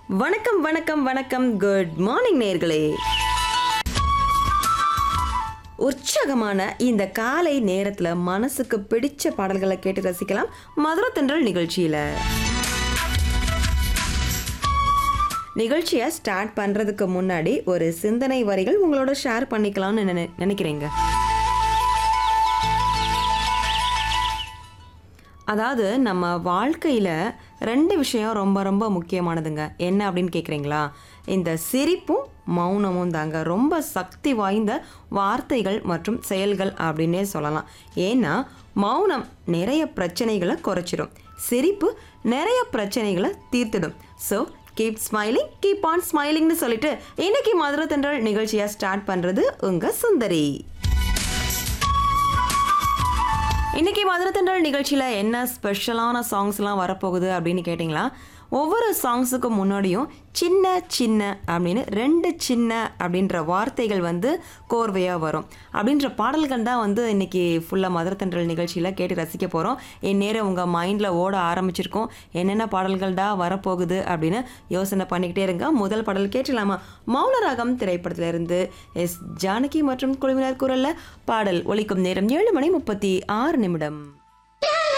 வணக்கம் வணக்கம் வணக்கம் குட் மார்னிங் நேர்களே உற்சாகமான இந்த காலை நேரத்துல மனசுக்கு பிடிச்ச பாடல்களை கேட்டு ரசிக்கலாம் மதுரை தென்றல் நிகழ்ச்சியில நிகழ்ச்சியை ஸ்டார்ட் பண்றதுக்கு முன்னாடி ஒரு சிந்தனை வரிகள் உங்களோட ஷேர் பண்ணிக்கலாம்னு நினை- நினைக்கிறேங்க அதாவது நம்ம வாழ்க்கையில் ரெண்டு விஷயம் ரொம்ப ரொம்ப முக்கியமானதுங்க என்ன அப்படின்னு கேட்குறீங்களா இந்த சிரிப்பும் மௌனமும் தாங்க ரொம்ப சக்தி வாய்ந்த வார்த்தைகள் மற்றும் செயல்கள் அப்படின்னே சொல்லலாம் ஏன்னா மௌனம் நிறைய பிரச்சனைகளை குறைச்சிடும் சிரிப்பு நிறைய பிரச்சனைகளை தீர்த்திடும் so keep smiling keep on ஸ்மைலிங்னு சொல்லிட்டு இன்னைக்கு மதுரை தென்றல் நிகழ்ச்சியை ஸ்டார்ட் பண்ணுறது உங்கள் சுந்தரி இன்னைக்கு மதுரை தென்றல் நிகழ்ச்சியில் என்ன ஸ்பெஷலான சாங்ஸ்லாம் வரப்போகுது அப்படின்னு கேட்டிங்களா ஒவ்வொரு சாங்ஸுக்கும் முன்னாடியும் சின்ன சின்ன அப்படின்னு ரெண்டு சின்ன அப்படின்ற வார்த்தைகள் வந்து கோர்வையாக வரும் அப்படின்ற பாடல்கள் தான் வந்து இன்னைக்கு ஃபுல்லாக மதுரை தென்றல் நிகழ்ச்சியில் கேட்டு ரசிக்க போகிறோம் இந்நேரம் உங்கள் மைண்டில் ஓட ஆரம்பிச்சிருக்கோம் என்னென்ன பாடல்கள் தான் வரப்போகுது அப்படின்னு யோசனை பண்ணிக்கிட்டே இருங்க முதல் பாடல் கேட்டலாமா மௌனராகம் திரைப்படத்திலிருந்து எஸ் ஜானகி மற்றும் குழுவினர் குரல்ல பாடல் ஒலிக்கும் நேரம் ஏழு மணி முப்பத்தி ஆறு நிமிடம்